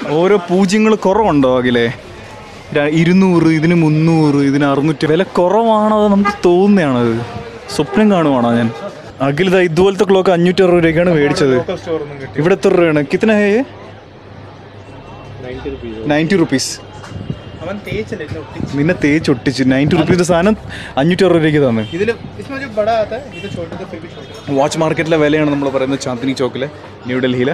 ഓരോ പൂജ്യങ്ങൾ കുറവുണ്ടോ അഖിലേ ര- ഇരുന്നൂറ് ഇതിന് മുന്നൂറ് ഇതിന് അറുന്നൂറ്റി വില കുറവാണോ അത് നമുക്ക് തോന്നുന്നതാണോ അത് സ്വപ്നം കാണുവാണോ ഞാൻ അഖിൽ ഇതാ ഇതുപോലത്തെ ക്ലോക്ക് അഞ്ഞൂറ്റി അറുപത് രൂപയ്ക്കാണ് മേടിച്ചത് ഇവിടെ എത്ര രൂപയാണ് കിത്തന ഹേ നയൻറ്റി റുപ്പീസ് അവൻ തേച്ചല്ലേ ഇതിനെ ഒട്ടിച്ച് നിന്നെ തേച്ച് ഒട്ടിച്ച് നയൻറ്റി റുപ്പീസിന്റെ സാധനം അഞ്ഞൂറ്റി അറുപത് രൂപയ്ക്ക് തന്നെ ഇതില് इसमें जो बड़ा आता है ये तो छोटे तो फिर भी छोटे വാച്ച് മാർക്കറ്റിലെ വിലയാണ് നമ്മൾ പറയുന്നത് ചാന്ദിനി ചോക്കിലെ ന്യൂഡൽഹിയിലെ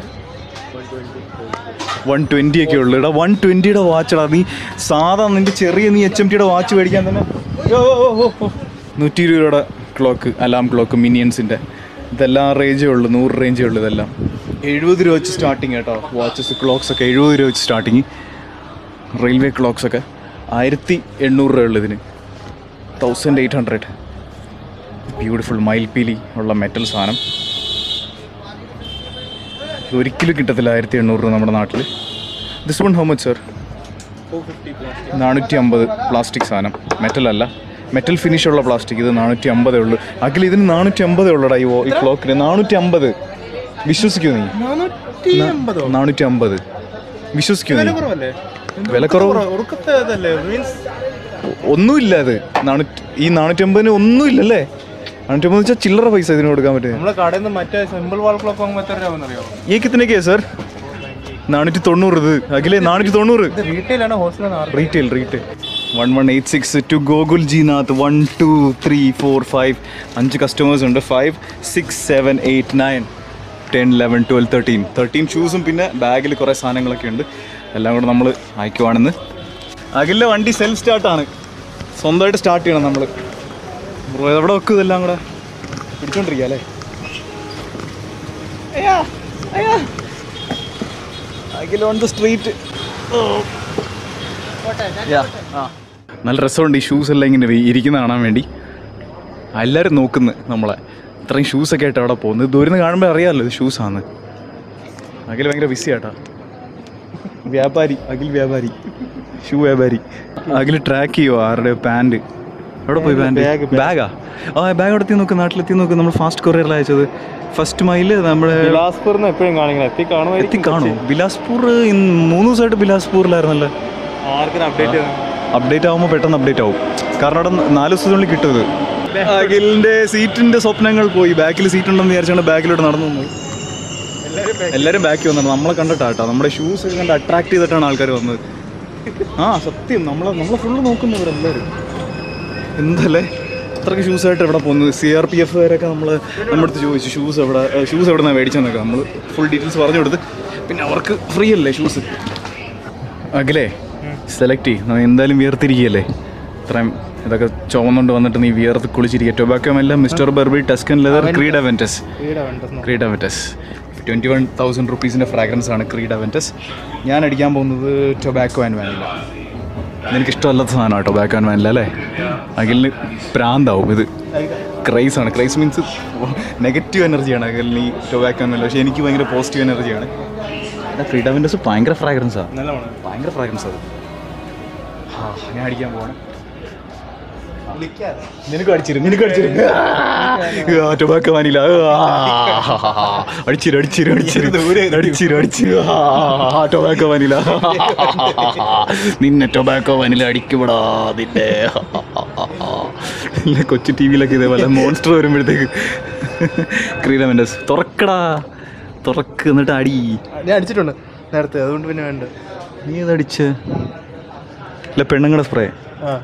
വൺ ട്വൻറ്റി ഒക്കെ ഉള്ളു ഇടാ വൺ ട്വൻറ്റിയുടെ വാച്ചടാ നീ സാധാ നിന്റെ ചെറിയ നീ എച്ച് എം ടിയുടെ വാച്ച് മേടിക്കാൻ തന്നെ നൂറ്റി ഇരുപത് രൂപയുടെ ക്ലോക്ക് അലാം ക്ലോക്ക് മിനിയൻസിൻ്റെ ഇതെല്ലാം റേഞ്ചേ ഉള്ളൂ നൂറ് റേഞ്ചേ ഉള്ളൂ ഇതെല്ലാം എഴുപത് രൂപ വെച്ച് സ്റ്റാർട്ടിങ് കേട്ടോ വാച്ചസ് ക്ലോക്സ് ഒക്കെ എഴുപത് രൂപ വെച്ച് സ്റ്റാർട്ടിങ് റെയിൽവേ ക്ലോക്സ് ഒക്കെ ആയിരത്തി എണ്ണൂറ് രൂപ ഉള്ളു ഇതിന് തൗസൻഡ് എയ്റ്റ് ഹൺഡ്രഡ് ബ്യൂട്ടിഫുൾ മയിൽപ്പീലി ഉള്ള മെറ്റൽ സാധനം ഇത് ഒരിക്കലും കിട്ടത്തില്ല ആയിരത്തി എണ്ണൂറ് രൂപ നമ്മുടെ നാട്ടിൽ this one how much sir നാനൂറ്റി അമ്പത് പ്ലാസ്റ്റിക് സാധനം മെറ്റൽ അല്ല മെറ്റൽ ഫിനിഷ് ഉള്ള പ്ലാസ്റ്റിക് ഇത് നാനൂറ്റി അമ്പതേ ഉള്ളൂ അഖിൽ ഇതിന് നാനൂറ്റി അമ്പതേ ഉള്ളടാ ഈ വോ- ഈ ക്ലോക്കിന് നാനൂറ്റി അമ്പത് വിശ്വസിക്കൂ നീ നാനൂറ്റി അമ്പതോ നാനൂറ്റി അമ്പത് വിശ്വസിക്കൂ നീ വില കുറവല്ലേ വില കുറവ് ഉറുക്കത്തെ ഇതല്ലേ മീൻസ് ഒന്നുമില്ല അത് നാനൂറ്റി ഈ നാനൂറ്റി അമ്പതിന് ഒന്നുമില്ലല്ലേ നാനൂറ്റി അമ്പത് വെച്ചാൽ ചില്ലറ പൈസ ഇതിന് കൊടുക്കാൻ പറ്റും നമ്മളെ കടയിൽ നിന്ന് മറ്റേ സിമ്പിൾ വാൾ ക്ലോക്ക് വാങ്ങുമ്പോൾ എത്ര രൂപ അറിയോ ഈ കിത്തനൊക്കെ സർ നാനൂറ്റി തൊണ്ണൂറ് ഇത് അഖിലേ നാനൂറ്റി തൊണ്ണൂറ് ഇത് റീറ്റെയിലാണ് ഹോസ്റ്റലാണ് retail retail one one eight six two Gokul Jinath one two three four five അഞ്ച് കസ്റ്റമേഴ്സ് ഉണ്ട് five six seven eight nine ten eleven twelve thirteen thirteen ഷൂസും പിന്നെ ബാഗിൽ കുറേ സാധനങ്ങളൊക്കെ ഉണ്ട് എല്ലാം കൂടെ നമ്മൾ അയക്കുവാണെന്ന് അഖിലിൻ്റെ വണ്ടി സെൽഫ് സ്റ്റാർട്ടാണ് സ്വന്തമായിട്ട് സ്റ്റാർട്ട് ചെയ്യണം നമ്മൾ ബ്രോ എവിടെ വെക്കും ഇതെല്ലാം കൂടെ പിടിച്ചോണ്ടിരിക്കുക അല്ലേ അഖിൽ ഓൺ ദ സ്ട്രീറ്റ് നല്ല രസമുണ്ട് ഈ ഷൂസ് എല്ലാം ഇങ്ങനെ വി- ഇരിക്കുന്ന കാണാൻ വേണ്ടി എല്ലാവരും നോക്കുന്നു നമ്മളെ ഇത്രയും ഷൂസൊക്കെ ആയിട്ട് അവിടെ പോകുന്നത് ദൂരം നിന്ന് കാണുമ്പോൾ അറിയാമല്ലോ ഇത് ഷൂസാണ് അഖിൽ ഭയങ്കര ബിസി ആട്ടാ വ്യാപാരി അഖിൽ വ്യാപാരി ഷൂ വ്യാപാരി അഖിൽ ട്രാക്ക് ചെയ്യുമോ ആരുടെ പാൻറ് എവിടെ പോയി പാൻറ് ബാഗാ ആ ബാഗ് എത്തി നോക്ക് നാട്ടിലെത്തി നോക്ക് നമ്മൾ ഫാസ്റ്റ് കൊറിയറിൽ അയച്ചത് ഫസ്റ്റ് മൈല് നമ്മുടെ ബിലാസ്പൂർന്ന് എപ്പോഴും കാണിക്കണം എത്തി എത്തി കാണുമായിരിക്കും കാണോ ബിലാസ്പൂർ ഇന്ന് മൂന്ന് ദിവസമായിട്ട് ബിലാസ്പൂരിലായിരുന്നല്ലോ ആർക്കും അപ്ഡേറ്റ് ചെയ്യണം അപ്ഡേറ്റ് ആകുമ്പോൾ പെട്ടെന്ന് അപ്ഡേറ്റ് ആവും കാരണം അവിടെ നാല് ദിവസത്തിനുള്ളിൽ കിട്ടും ഇത് അഖിലിന്റെ സീറ്റിന്റെ സ്വപ്നങ്ങൾ പോയി ബാക്കിൽ സീറ്റ് ഉണ്ടെന്ന് വിചാരിച്ചാണ് ബാക്കിലോട്ട് നടന്നു വന്നത് എല്ലാവരും ബാക്കി വന്നത് നമ്മളെ കണ്ടിട്ടാട്ടോ നമ്മുടെ ഷൂസ് ഒക്കെ കണ്ട് അട്രാക്ട് ചെയ്തിട്ടാണ് ആൾക്കാർ വന്നത് ആ സത്യം നമ്മളെ നമ്മളെ ഫുള്ള് നോക്കുന്നവരെല്ലാവരും എന്തല്ലേ അത്രയ്ക്ക് ഷൂസ് ആയിട്ട് എവിടെ പോകുന്നത് സി ആർ പി എഫ് കാരൊക്കെ നമ്മൾ നമ്മുടെ അടുത്ത് ചോദിച്ചു ഷൂസ് എവിടെ ഷൂസ് എവിടെ നിന്നാണ് മേടിച്ചെന്നൊക്കെ നമ്മൾ ഫുൾ ഡീറ്റെയിൽസ് പറഞ്ഞു കൊടുത്ത് പിന്നെ അവർക്ക് ഫ്രീ അല്ലേ ഷൂസ് അഖിലേ സെലക്ട് ചെയ്യും നമ്മൾ എന്തായാലും വിയർത്തിരിക്കുകയല്ലേ ഇത്രയും ഇതൊക്കെ ചുവന്നുകൊണ്ട് വന്നിട്ട് നീ വിയർത്ത് കുളിച്ചിരിക്കുക ടൊബാക്കോ എല്ലാം mister Burberry Tuscan leather Creed Aventus Creed Aventus twenty one thousand റുപ്പീസിൻ്റെ ഫ്രാഗ്രൻസ് ആണ് ക്രീഡ് അവൻറ്റസ് ഞാൻ അടിക്കാൻ പോകുന്നത് ടൊബാക്കോ ആൻഡ് വാനില നിനക്ക് ഇഷ്ടമല്ലാത്ത സാധനമാണ് ടൊബാക്കോ ആൻഡ് വാനില അല്ലേ അഖിലിന് പ്രാന്താവും ഇത് ക്രൈസ് ആണ് ക്രൈസ് മീൻസ് നെഗറ്റീവ് എനർജിയാണ് അഖിലിന് ഈ ടൊബാക്കോ ആൻഡ് വാനില പക്ഷേ എനിക്ക് ഭയങ്കര പോസിറ്റീവ് എനർജിയാണ് ക്രീഡ് അവൻറ്റസ് ഭയങ്കര ഫ്രാഗ്രൻസാണ് നല്ലതാണ് ഭയങ്കര ഫ്രാഗ്രൻസ് അത് ആ ഞാൻ അടിക്കാൻ പോവാണ് നിനക്ക് അടിച്ചിരു നിനക്ക് അടിച്ചിരു ടൊബാക്കോ വാനില അടിച്ചിരു അടിച്ചിരു അടിച്ചിരു അടിച്ചിരു അടിച്ചിരു ടൊബാക്കോ വാനില നിന്നെ ടൊബാക്കോ വാനില അടിക്കുവിടാ നിന്നെ ഇല്ല കൊച്ചു ടി വിയിലൊക്കെ ഇതേപോലെ മോൺസ്റ്റർ വരുമ്പോഴത്തേക്ക് ക്രീഡമെൻറ്റസ് തുറക്കടാ തുറക്ക് എന്നിട്ട് അടി ഞാൻ അടിച്ചിട്ടുണ്ട് നേരത്തെ അതുകൊണ്ട് പിന്നെ വേണ്ട നീ ഏതടിച്ച് ഇല്ല പെണ്ണുങ്ങളുടെ സ്പ്രേ ആ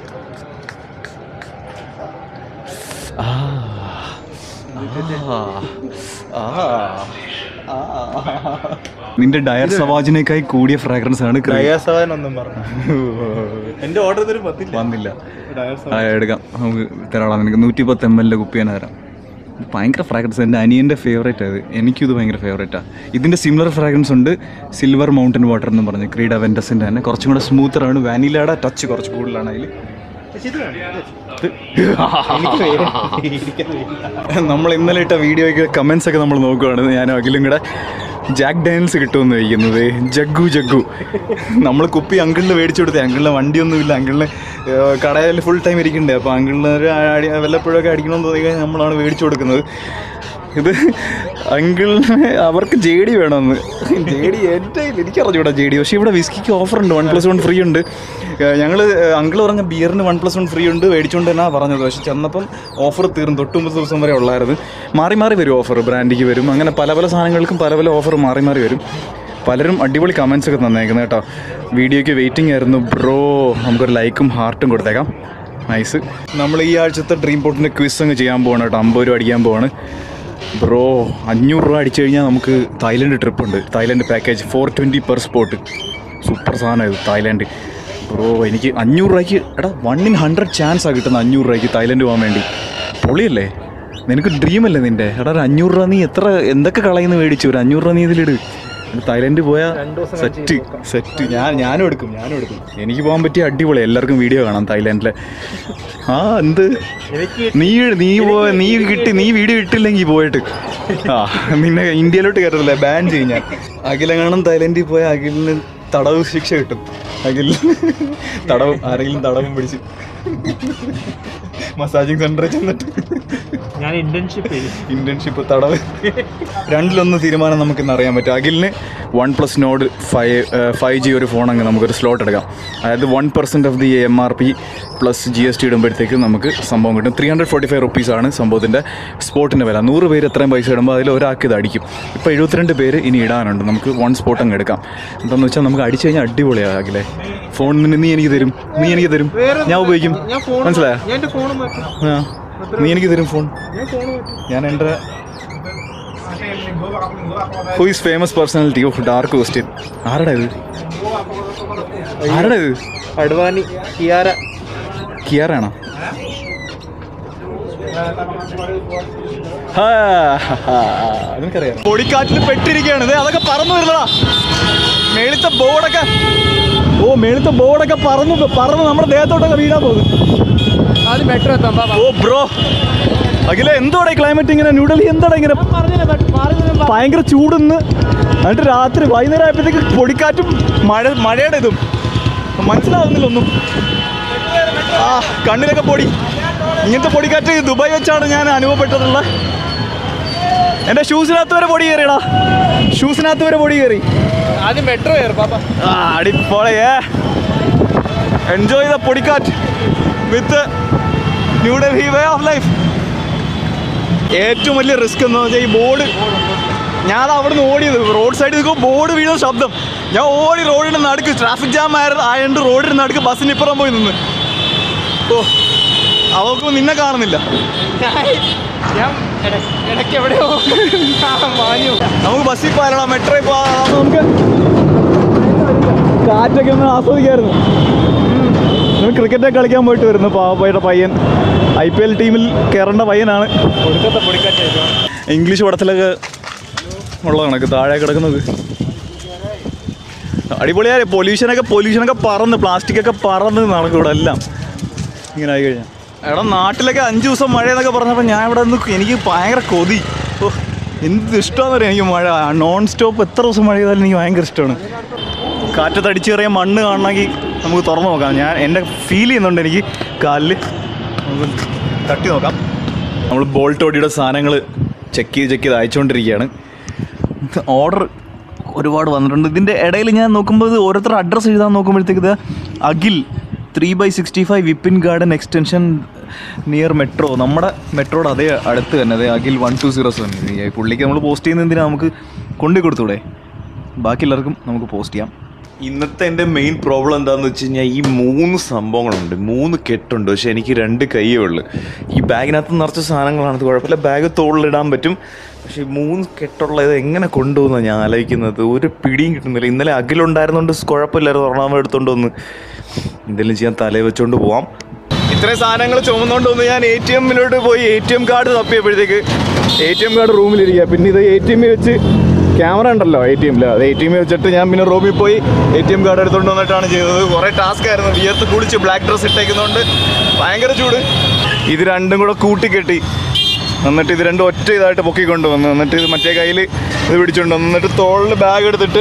നിന്റെ ഡയർ സവാജിനേക്കായി കൂടിയ ഫ്രാഗ്രൻസ് ആണ് ക്രീം. ഡയാസവൻ ഒന്നും പറഞ്ഞു എന്റെ ഓർഡർ ഇതൊരു പത്തില്ല വന്നില്ല ഡയാസവൻ ആ എടുക്കാം നമുക്ക് തരാടാ നിനക്ക് നൂറ്റി പത്ത് എം എല്ലിൻ്റെ കുപ്പി തന്നെ തരാം ഇത് ഭയങ്കര ഫ്രാഗ്രൻസ് എൻ്റെ അനിയൻ്റെ ഫേവറേറ്റ് അത് എനിക്കും ഇത് ഭയങ്കര ഫേവറേറ്റാണ് ഇതിൻ്റെ സിമിലർ ഫ്രാഗ്രൻസ് ഉണ്ട് സിൽവർ മൗണ്ടൻ വാട്ടർ എന്ന് പറഞ്ഞ് ക്രീഡ് അവൻറ്റസിൻ്റെ തന്നെ കുറച്ചും കൂടെ സ്മൂത്തറാണ് വാനിലയുടെ ടച്ച് കുറച്ച് കൂടുതലാണ് അതിൽ പക്ഷേ ഇത് വേണ്ട. എനിക്ക് വേ- ഇരിക്കാൻ വയ്യ. നമ്മൾ ഇന്നലെ ഇട്ട വീഡിയോയ്ക്ക് കമൻസ് ഒക്കെ നമ്മൾ നോക്കുകയാണ് ഞാൻ അഖിലും കൂടെ ജാക്ക് ഡാൻസ് കിട്ടുമെന്ന് വയ്ക്കുന്നത് ജഗ്ഗു ജഗ്ഗു നമ്മൾ കുപ്പി അങ്കിളിന് മേടിച്ചു കൊടുത്തേ അങ്കിളിന് വണ്ടിയൊന്നുമില്ല അങ്കിളിന് കടയിൽ ഫുൾ ടൈം ഇരിക്കണ്ടേ അപ്പോൾ അങ്കിളിന് ഒരു അടി വല്ലപ്പോഴൊക്കെ അടിക്കണമെന്ന് തോന്നി കഴിഞ്ഞാൽ നമ്മളാണ് മേടിച്ചു കൊടുക്കുന്നത് ഇത് അങ്കിളിന് അവർക്ക് ജെ ഡി വേണമെന്ന് ജെ ഡി എൻ്റെ എനിക്ക് അറിഞ്ഞൂടാ ജെ ഡി പക്ഷേ ഇവിടെ വിസ്കിക്ക് ഓഫർ ഉണ്ട് വൺ പ്ലസ് വൺ ഫ്രീ ഉണ്ട് ഞങ്ങൾ അങ്കിൾ പറഞ്ഞ ബിയറിന് വൺ പ്ലസ് വൺ ഫ്രീ ഉണ്ട് മേടിച്ചുകൊണ്ട് തന്നെ പറഞ്ഞത് പക്ഷെ ചെന്നപ്പം ഓഫർ തീർന്നു തൊട്ടുമ്പത് ദിവസം വരെ ഉള്ളായിരുന്നു മാറി മാറി വരും ഓഫർ ബ്രാൻഡിക്ക് വരും അങ്ങനെ പല പല സാധനങ്ങൾക്കും പല പല ഓഫർ മാറി മാറി വരും പലരും അടിപൊളി കമൻസ് ഒക്കെ തന്നേക്കുന്നത് കേട്ടോ വീഡിയോയ്ക്ക് വെയിറ്റിംഗ് ആയിരുന്നു ബ്രോ നമുക്കൊരു ലൈക്കും ഹാർട്ടും കൊടുത്തേക്കാം നൈസ് നമ്മൾ ഈ ആഴ്ചത്തെ ഡ്രീം പോട്ടിൻ്റെ ക്വിസ് അങ്ങ് ചെയ്യാൻ പോവാണ് കേട്ടോ അമ്പത് രൂപ അടിക്കാൻ പോവാണ് ബ്രോ അഞ്ഞൂറ് രൂപ അടിച്ചു കഴിഞ്ഞാൽ നമുക്ക് തായ്ലൻഡ് ട്രിപ്പ് ഉണ്ട് Thailand package four twenty per spot super സാധനം ഇത് തായ്ലാൻഡ് ബ്രോ എനിക്ക് അഞ്ഞൂറ് രൂപയ്ക്ക് എടാ വൺ ഇൻ ഹൺഡ്രഡ് ചാൻസ് ആ കിട്ടുന്ന അഞ്ഞൂറ് രൂപയ്ക്ക് തായ്ലൻഡ് പോകാൻ വേണ്ടി പൊളിയല്ലേ നിനക്ക് ഡ്രീം അല്ലേ നിൻ്റെ എടാ ഒരു അഞ്ഞൂറ് രൂപ നീ എത്ര എന്തൊക്കെ കളയുന്ന മേടിച്ചു ഒരു അഞ്ഞൂറ് രൂപ നീ ഇതിലിട് തായ്ലൻഡ് പോയാൽ സെറ്റ് സെറ്റ് ഞാൻ ഞാനും എടുക്കും ഞാനും എടുക്കും എനിക്ക് പോകാൻ പറ്റിയ അടിപൊളി എല്ലാവർക്കും വീഡിയോ കാണാം തായ്ലാൻഡിലെ ആ എന്ത് എനിക്ക് നീ നീ പോ നീ കിട്ടി നീ വീഡിയോ ഇട്ടില്ലെങ്കിൽ പോയിട്ട് ആ നിന്നെ ഇന്ത്യയിലോട്ട് കയറത്തില്ല ബാൻ ചെയ്യും ഞാൻ അഖിലെങ്ങാനും തായ്ലൻഡിൽ പോയ അഖിലിന് തടവ് ശിക്ഷ കിട്ടും അഖിൽ തടവും ആരെങ്കിലും തടവും പിടിച്ച് മസാജിങ് സെന്ററിൽ ചെന്നിട്ട് ഞാൻ ഇന്റേൺഷിപ്പ് ചെയ്തു ഇന്റേൺഷിപ്പ് തടവ് രണ്ടിലൊന്ന് തീരുമാനം നമുക്ക് ഇന്ന് അറിയാൻ പറ്റും അഖിലിന് one plus Nord five five G ഒരു ഫോൺ അങ്ങ് നമുക്കൊരു സ്ലോട്ട് എടുക്കാം അതായത് one percent of the M R P plus G S T ഇടുമ്പോഴത്തേക്ക് നമുക്ക് സംഭവം കിട്ടും ത്രീ ഹൺഡ്രഡ് ഫോർട്ടി ഫൈവ് റുപ്പീസാണ് സംഭവത്തിൻ്റെ സ്പോട്ടിൻ്റെ വില നൂറ് പേര് എത്രയും പൈസ ഇടുമ്പോൾ അതിൽ ഒരാൾക്ക് ഇത് അടിക്കും ഇപ്പോൾ എഴുപത്തിരണ്ട് പേര് ഇനി ഇടാനുണ്ട് നമുക്ക് വൺ സ്പോട്ട് അങ്ങ് എടുക്കാം എന്താണെന്ന് വെച്ചാൽ നമുക്ക് അടിച്ചു കഴിഞ്ഞാൽ അടിപൊളിയാണ് അഖിലെ ഫോൺ നിന്നെ നീ എനിക്ക് തരും നീ എനിക്ക് തരും ഞാൻ ഉപയോഗിക്കും ഞാൻ ഫോൺ മനസ്സിലായോ ഞാൻ എന്റെ ഫോൺ മാറ്റി ആ നീ എനിക്ക് തരും ഫോൺ ഞാൻ ഫോൺ മാറ്റി ഞാൻ എൻ്റെ who is famous personality of dark question ആരുടെ ഇത് ആരുടെ ഇത് അഡ്വാനി കിയാര കിയാറാണോ നിനക്കറിയാം പൊടിക്കാറ്റിൽ പെട്ടിരിക്കുകയാണ് ദേ അതൊക്കെ പറന്നു വരുന്നതാ മേളിത്തെ ബോർഡൊക്കെ ഓ മേളിത്തെ ബോർഡൊക്കെ പറന്നു പറന്ന് നമ്മുടെ ദേഹത്തോട്ടൊക്കെ വീഴാൻ പോകും അത് മെട്രോ എത്താം ബാബാ ഓ ബ്രോ അഖില എന്തോടെ ക്ലൈമറ്റ് ഇങ്ങനെ ന്യൂഡൽഹി എന്താടാ ഇങ്ങനെ ഭയങ്കര ചൂടുന്ന് എന്നിട്ട് രാത്രി വൈകുന്നേരം ആയപ്പോഴത്തേക്ക് പൊടിക്കാറ്റും മഴ മഴയുടെ ഇതും മനസ്സിലാവുന്നില്ല ഒന്നും ആ കണ്ണിലൊക്കെ പൊടി ഇങ്ങനത്തെ പൊടിക്കാറ്റ് ദുബായ് വെച്ചാണ് ഞാൻ അനുഭവപ്പെട്ടതുള്ള എൻ്റെ ഷൂസിനകത്ത് വരെ പൊടി കയറിയടാ ഷൂസിനകത്ത് വരെ പൊടി കയറി ആദ്യം മെട്രോ കയറും ബാബാ ആ അടിപൊളിയേ എൻജോയ് ദ പൊടിക്കാറ്റ് with New Delhi way of life ഏറ്റവും വലിയ റിസ്ക് എന്ന് വെച്ചാൽ ഈ ബോർഡ് ഞാൻ അത് അവിടെ നിന്ന് ഓടിയത് റോഡ് സൈഡിൽ നിൽക്കുമ്പോൾ ബോർഡ് വീഴുന്ന ശബ്ദം ഞാൻ ഓടി റോഡിൻ്റെ നടുക്ക് ട്രാഫിക് ജാം ആയ ആയതുകൊണ്ട് റോഡിൻ്റെ നടുക്ക് ബസ്സിന് ഇപ്പുറം പോയി നിന്ന് ഓ അവർക്ക് നിന്നെ കാണുന്നില്ല ഞാൻ ഇട- ഇടയ്ക്ക് എവിടെയോ മാഞ്ഞു നമുക്ക് ബസ്സിൽ പോയാലോ മെട്രോയിൽ പോകാം നമുക്ക് കാറ്റൊക്കെ ഒന്ന് ആസ്വദിക്കായിരുന്നു നമ്മൾ ക്രിക്കറ്റ് കളിക്കാൻ പോയിട്ട് വരുന്നു പാവപ്പയുടെ പയ്യൻ ഐ പി എൽ ടീമിൽ കയറേണ്ട പയ്യനാണ് കൊടുക്കത്തെ പൊടിക്കാറ്റായിരുന്നു ഇംഗ്ലീഷ് പടത്തിലൊക്കെ ഉള്ള കണക്ക് താഴെ കിടക്കുന്നത് അടിപൊളിയായി പൊല്യൂഷനൊക്കെ പൊല്യൂഷനൊക്കെ പറന്ന് പ്ലാസ്റ്റിക് ഒക്കെ പറന്ന് നടക്കും ഇവിടെ എല്ലാം ഇങ്ങനെ ആയി കഴിഞ്ഞാൽ എടാ നാട്ടിലൊക്കെ അഞ്ച് ദിവസം മഴ എന്നൊക്കെ പറഞ്ഞപ്പോൾ ഞാൻ ഇവിടെ നിന്ന് എനിക്ക് ഭയങ്കര കൊതി ഓ എന്ത് ഇഷ്ടമാണെന്ന് അറിയാം എനിക്ക് മഴ നോൺ സ്റ്റോപ്പ് എത്ര ദിവസം മഴ ചെയ്താലും എനിക്ക് ഭയങ്കര ഇഷ്ടമാണ് കാറ്റത്ത് അടിച്ചേറിയ മണ്ണ് കാണണമെങ്കിൽ നമുക്ക് തുറന്നു നോക്കാം ഞാൻ എൻ്റെ ഫീൽ ചെയ്യുന്നുണ്ട് എനിക്ക് കാലിൽ നമുക്ക് തട്ടി നോക്കാം നമ്മൾ ബോൾട്ട് ഓടിയുടെ സാധനങ്ങൾ ചെക്ക് ചെയ്ത് ചെക്ക് ചെയ്ത് അയച്ചുകൊണ്ടിരിക്കുകയാണ് ഓർഡർ ഒരുപാട് വന്നിട്ടുണ്ട് ഇതിൻ്റെ ഇടയിൽ ഞാൻ നോക്കുമ്പോൾ ഇത് ഓരോരുത്തർ അഡ്രസ്സ് എഴുതാൻ നോക്കുമ്പോഴത്തേക്ക് ഇത് Akhil three by sixty five Vipin garden extension near metro നമ്മുടെ മെട്രോയുടെ അതേ അടുത്ത് തന്നെ അതെ Akhil one two zero seven പുള്ളിക്ക് നമ്മൾ പോസ്റ്റ് ചെയ്യുന്ന എന്തിനാ നമുക്ക് കൊണ്ടു കൊടുത്തൂടെ ബാക്കി എല്ലാവർക്കും നമുക്ക് പോസ്റ്റ് ചെയ്യാം ഇന്നത്തെ എൻ്റെ മെയിൻ പ്രോബ്ലം എന്താണെന്ന് വെച്ച് കഴിഞ്ഞാൽ ഈ മൂന്ന് സംഭവങ്ങളുണ്ട് മൂന്ന് കെട്ടുണ്ട് പക്ഷെ എനിക്ക് രണ്ട് കൈയേ ഉള്ളു ഈ ബാഗിനകത്ത് നിറച്ച സാധനങ്ങളാണ് ഇത് കുഴപ്പമില്ല ബാഗ് തോളിലിടാൻ പറ്റും പക്ഷേ ഈ മൂന്ന് കെട്ടുള്ള ഇത് എങ്ങനെ കൊണ്ടുപോകുന്ന ഞാൻ ആലോചിക്കുന്നത് ഒരു പിടിയും കിട്ടുന്നില്ല ഇന്നലെ അഖിലുണ്ടായിരുന്നോണ്ട് കുഴപ്പമില്ലായിരുന്നു ഒരെണ്ണം എടുത്തോണ്ട് വന്ന് എന്തെങ്കിലും ചെയ്യാൻ തലയിൽ വെച്ചോണ്ട് പോവാം ഇത്രയും സാധനങ്ങൾ ചുമന്നുകൊണ്ട് വന്ന് ഞാൻ എ ടി എമ്മിലോട്ട് പോയി എ ടി എം കാർഡ് തപ്പിയപ്പോഴത്തേക്ക് എ ടി എം കാർഡ് റൂമിലിരിക്കുക പിന്നെ ഇത് എ ടി എമ്മിൽ വെച്ച് ക്യാമറ ഉണ്ടല്ലോ എ ടി എമ്മിൽ അത് എ ടി എമ്മിൽ വെച്ചിട്ട് ഞാൻ പിന്നെ റൂമിൽ പോയി എ ടി എം കാർഡ് എടുത്തുകൊണ്ട് വന്നിട്ടാണ് ചെയ്തത് കുറേ ടാസ്ക് ആയിരുന്നു വിയർത്ത് കുളിച്ച് ബ്ലാക്ക് ഡ്രസ്സ് ഇട്ടേക്കുന്നതുകൊണ്ട് ഭയങ്കര ചൂട് ഇത് രണ്ടും കൂടെ കൂട്ടിക്കെട്ടി എന്നിട്ട് ഇത് രണ്ടും ഒറ്റ ഇതായിട്ട് പൊക്കിക്കൊണ്ട് വന്നു എന്നിട്ട് ഇത് മറ്റേ കയ്യിൽ ഇത് പിടിച്ചുകൊണ്ട് വന്നു എന്നിട്ട് തോളിൽ ബാഗ് എടുത്തിട്ട്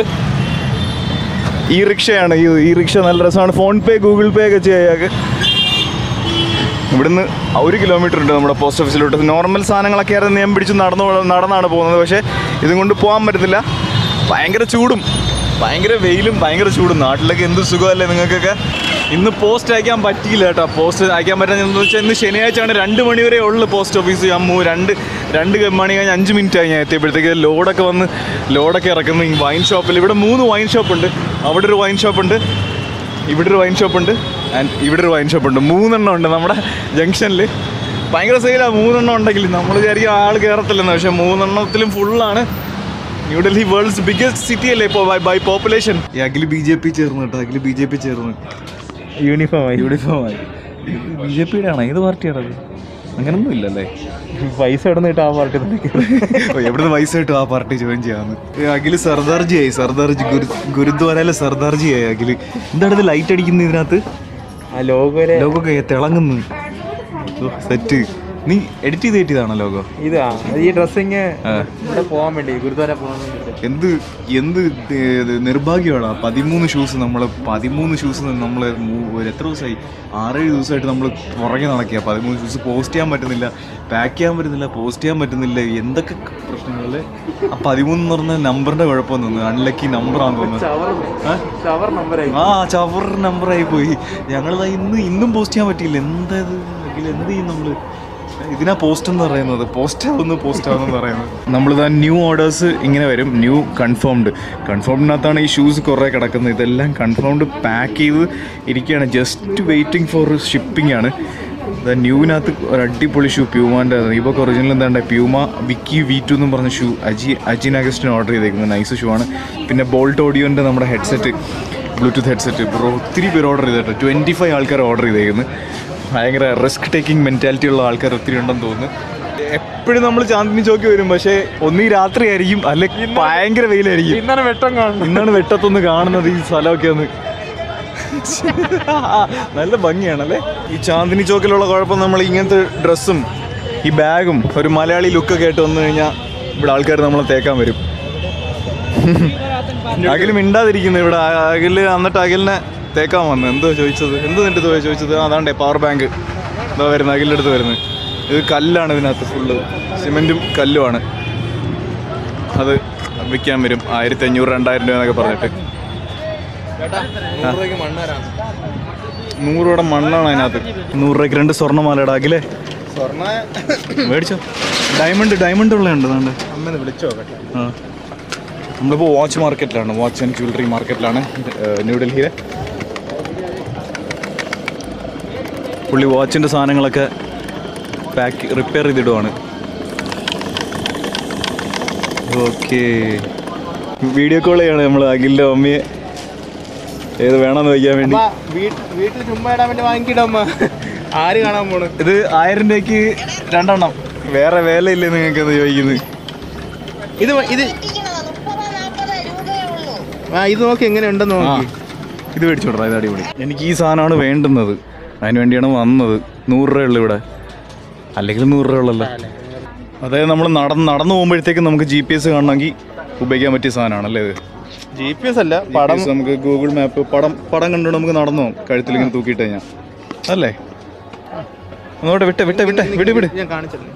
ഈ റിക്ഷയാണ് ഈ ഈ റിക്ഷ നല്ല രസമാണ് ഫോൺ പേ ഗൂഗിൾ പേ ഒക്കെ ചെയ്യാക്ക് ഇവിടുന്ന് ഒരു കിലോമീറ്റർ ഉണ്ട് നമ്മുടെ പോസ്റ്റ് ഓഫീസിലോട്ട് നോർമൽ സാധനങ്ങളൊക്കെ ആയിരുന്നു ഞാൻ പിടിച്ച് നടന്നു നടന്നാണ് പോകുന്നത് പക്ഷേ ഇതും കൊണ്ട് പോകാൻ പറ്റത്തില്ല ഭയങ്കര ചൂടും ഭയങ്കര വെയിലും ഭയങ്കര ചൂടും നാട്ടിലൊക്കെ എന്ത് സുഖമല്ലേ നിങ്ങൾക്കൊക്കെ ഇന്ന് പോസ്റ്റ് അയക്കാൻ പറ്റിയില്ല കേട്ടോ പോസ്റ്റ് അയക്കാൻ പറ്റുന്ന വെച്ചാൽ ഇന്ന് ശനിയാഴ്ചയാണ് രണ്ട് മണി വരെ ഉള്ളു പോസ്റ്റ് ഓഫീസ് അമ്മു രണ്ട് രണ്ട് മണി കഴിഞ്ഞ് അഞ്ച് മിനിറ്റ് ആയി ഞാൻ എത്തിയപ്പോഴത്തേക്ക് ലോഡൊക്കെ വന്ന് ലോഡൊക്കെ ഇറക്കുന്നു ഈ വൈൻ ഷോപ്പിൽ ഇവിടെ മൂന്ന് വൈൻ ഷോപ്പുണ്ട് അവിടെ ഒരു വൈൻ ഷോപ്പുണ്ട് ഇവിടെ ഒരു വൈൻ ഷോപ്പ് ഉണ്ട് ആൻഡ് ഇവിടെ ഒരു വൈൻ ഷോപ്പ് ഉണ്ട് മൂന്നെണ്ണം ഉണ്ട് നമ്മുടെ ജംഗ്ഷനിൽ ഭയങ്കര സെയിലാണ് മൂന്നെണ്ണം ഉണ്ടെങ്കിൽ നമ്മൾ വിചാരിക്കും ആൾ കയറത്തില്ലെന്ന് പക്ഷേ മൂന്നെണ്ണത്തിലും ഫുള്ളാണ് ന്യൂഡൽഹി വേൾഡ്സ് ബിഗ്ഗസ്റ്റ് സിറ്റി അല്ലേ ഇപ്പോൾ by by population Akhil B J P ചേർന്ന് കേട്ടോ അഖിൽ ബി ജെ പി ചേർന്ന് യൂണിഫോമായി യൂണിഫോമായി ബി ജെ പിയുടെ ആണോ ഏത് പാർട്ടിയാണ് അത് അങ്ങനൊന്നും ഇല്ലല്ലേ പൈസ ഇടുന്നിട്ട് ആ പാർട്ടി ഓ, എവിടുന്ന് പൈസ കിട്ടും ആ പാർട്ടി ജോയിൻ ചെയ്യാന്ന് ഏ, അഖില് സർദാർജി ആയി സർദാർജി ഗുരു ഗുരുദ്വാരയിലെ സർദാർജി ആയി അഖില് എന്താണ് ഇത് ലൈറ്റ് അടിക്കുന്നത് ഇതിനകത്ത് ആ ലോഗോയിലെ ലോഗോ തിളങ്ങുന്നു സെറ്റ് നീ എഡിറ്റ് ചെയ്ത് കയറ്റിയതാണോ ലോഗോ ഇതാ അത് ഈ ഡ്രസ്സിങ് ഇവിടെ പോകാൻ വേണ്ടി ഗുരുദ്വാര പോകാൻ വേണ്ടിട്ട് എന്ത് എന്ത് ഇത് നിർഭാഗ്യമാണ് പതിമൂന്ന് ഷൂസ് നമ്മൾ പതിമൂന്ന് ഷൂസ് നമ്മൾ ഒരു എത്ര ദിവസമായി ആറേഴ് ദിവസമായിട്ട് നമ്മൾ പുറകെ നടക്കുക പതിമൂന്ന് ഷൂസ് പോസ്റ്റ് ചെയ്യാൻ പറ്റുന്നില്ല പാക്ക് ചെയ്യാൻ പറ്റുന്നില്ല പോസ്റ്റ് ചെയ്യാൻ പറ്റുന്നില്ല എന്തൊക്കെ പ്രശ്നങ്ങളല്ലേ ആ പതിമൂന്ന് എന്ന് പറഞ്ഞ നമ്പറിന്റെ കുഴപ്പം തോന്നുന്നു അൺലക്കി നമ്പറാന്ന് തോന്നുന്നു ഏ? ഷവർ നമ്പറായി ആ ചവർ നമ്പറായി പോയി ഞങ്ങളിതാ ഇന്ന് ഇന്നും പോസ്റ്റ് ചെയ്യാൻ പറ്റിയില്ല എന്താ ഇത് അഖിൽ എന്ത് ചെയ്യും നമ്മള് ഇതിനാ പോസ്റ്റ് എന്ന് പറയുന്നത് പോസ്റ്റ് ആവുന്നു പോസ്റ്റ് ആവുന്നു പറയുന്നത് നമ്മളിതാ ന്യൂ ഓർഡേഴ്സ് ഇങ്ങനെ വരും ന്യൂ കൺഫേംഡ് കൺഫേംഡിനകത്താണ് ഈ ഷൂസ് കുറേ കിടക്കുന്നത് ഇതെല്ലാം കൺഫേംഡ് പാക്ക് ചെയ്ത് ഇരിക്കുകയാണ് ജസ്റ്റ് വെയിറ്റിംഗ് ഫോർ ഷിപ്പിംഗ് ആണ് ന്യൂവിനകത്ത് ഒരു അടിപൊളി ഷൂ പ്യൂമാൻ്റെ റീബോക്ക് ഒറിജിനൽ എന്താണ്ട് പ്യൂമ വിക്കി വി ടു എന്നും പറഞ്ഞ ഷൂ അജി അജിൻ അഗസ്റ്റിന് ഓർഡർ ചെയ്തേക്കുന്നത് നൈസ് ഷൂ ആണ് പിന്നെ ബോൾട്ട് ഓഡിയോൻ്റെ നമ്മുടെ ഹെഡ്സെറ്റ് ബ്ലൂടൂത്ത് ഹെഡ്സെറ്റ് ബ്രോ ഒത്തിരി പേര് ഓർഡർ ചെയ്തിട്ട് ട്വൻറ്റി ഫൈവ് ആൾക്കാർ ഓർഡർ ചെയ്തേക്കുന്നത് ഭയങ്കര റിസ്ക് ടേക്കിംഗ് മെൻറ്റാലിറ്റി ഉള്ള ആൾക്കാർ ഒത്തിരി ഉണ്ടെന്ന് തോന്നുന്നു എപ്പോഴും നമ്മൾ ചാന്ദിനി ചോക്കി വരും പക്ഷേ ഒന്നീ രാത്രി ആയിരിക്കും അല്ലെങ്കിൽ ഭയങ്കര വെയിലായിരിക്കും ഇന്നാണ് വെട്ടം കാണുന്നത് ഇന്നാണ് വെട്ടത്തൊന്ന് കാണുന്നത് ഈ സ്ഥലമൊക്കെ ഒന്ന് നല്ല ഭംഗിയാണല്ലേ ഈ ചാന്ദിനി ചോക്കിലുള്ള കുഴപ്പം നമ്മൾ ഇങ്ങനത്തെ ഡ്രസ്സും ഈ ബാഗും ഒരു മലയാളി ലുക്കൊക്കെ ആയിട്ട് വന്നു കഴിഞ്ഞാൽ ഇവിടെ ആൾക്കാർ നമ്മളെ തേക്കാൻ വരും അഖിൽ മിണ്ടാതിരിക്കുന്നു ഇവിടെ അഖിൽ എന്നിട്ട് അഖിലിനെ തേക്കാൻ വന്നു എന്തോ ചോദിച്ചത് എന്തോ നിന്റെ അടുത്ത് പോയി ചോദിച്ചത് ആ, അതാണ്ടേ പവർ ബാങ്ക് എന്താ വരുന്നത് അഖിലിൻ്റെ അടുത്ത് വരുന്നത് ഇത് കല്ലാണ് ഇതിനകത്ത് ഫുള്ള് സിമെൻറ്റും കല്ലുമാണ് അത് വിൽക്കാൻ വരും ആയിരത്തി അഞ്ഞൂറ് രണ്ടായിരം രൂപ എന്നൊക്കെ പറഞ്ഞിട്ട് നൂറ് രൂപയ്ക്ക് മണ്ണാരാണ് നൂറ് രൂപയുടെ മണ്ണാണ് അതിനകത്ത് നൂറ് രൂപയ്ക്ക് രണ്ട് സ്വർണ്ണമാലയുടെ അഖിലേ സ്വർണ്ണ മേടിച്ചോ ഡയമണ്ട് ഡയമണ്ട് ഉള്ളതുണ്ട് അതുകൊണ്ട് അമ്മന്ന് വിളിച്ചോ കേട്ടോ ആ നമ്മളിപ്പോൾ വാച്ച് മാർക്കറ്റിലാണ് വാച്ച് ആൻഡ് ജ്വല്ലറി മാർക്കറ്റിലാണ് ഏഹ്, ന്യൂഡൽഹിയിലെ പുള്ളി വാച്ചിൻ്റെ സാധനങ്ങളൊക്കെ പാക്ക് റിപ്പയർ ചെയ്തിടുവാണ് ഓക്കെ വീഡിയോ കോൾ ചെയ്യാണ് നമ്മൾ അഖിലിൻ്റെ മമ്മിയെ ഏത് വേണമെന്ന് വയ്ക്കാൻ വേണ്ടി വീട്ടിൽ ചുമ്മാ ഇടാൻ വേണ്ടി വാങ്ങിക്കിടമ്മ ആര് കാണാൻ പോണ് ഇത് ആയിരം രൂപയ്ക്ക് രണ്ടെണ്ണം വേറെ വേലയില്ലേ നിങ്ങൾക്ക് എന്ന് ചോദിക്കുന്നത് ഇത് വ- ഇത് ആ ഇത് നോക്കി എങ്ങനെ ഉണ്ടെന്ന് ആ നോക്കി ഇത് മേടിച്ചോടാ ഇത് അടിപൊളി എനിക്ക് ഈ സാധനമാണ് വേണ്ടുന്നത് അതിന് വേണ്ടിയാണ് വന്നത് നൂറ് രൂപ ഉള്ളു ഇവിടെ അല്ലെങ്കിൽ നൂറ് രൂപ ഉള്ളല്ലോ അതായത് നമ്മൾ നടന്ന് നടന്നു പോകുമ്പോഴത്തേക്കും നമുക്ക് ജി പി എസ് കാണണമെങ്കിൽ ഉപയോഗിക്കാൻ പറ്റിയ സാധനമാണല്ലേ ഇത് ജി പി എസ് അല്ല പടം നമുക്ക് ഗൂഗിൾ മാപ്പ് പടം പടം കണ്ടുകൊണ്ട് നമുക്ക് നടന്നു പോകും കഴുത്തിൽ ഇങ്ങനെ തൂക്കിയിട്ട് കഴിഞ്ഞാൽ അല്ലേ ഒന്നോട്ട് വിട്ടെ വിട്ടെ വിട്ടെ വിട് വിട് ഞാൻ കാണിച്ചിട്ടുണ്ട്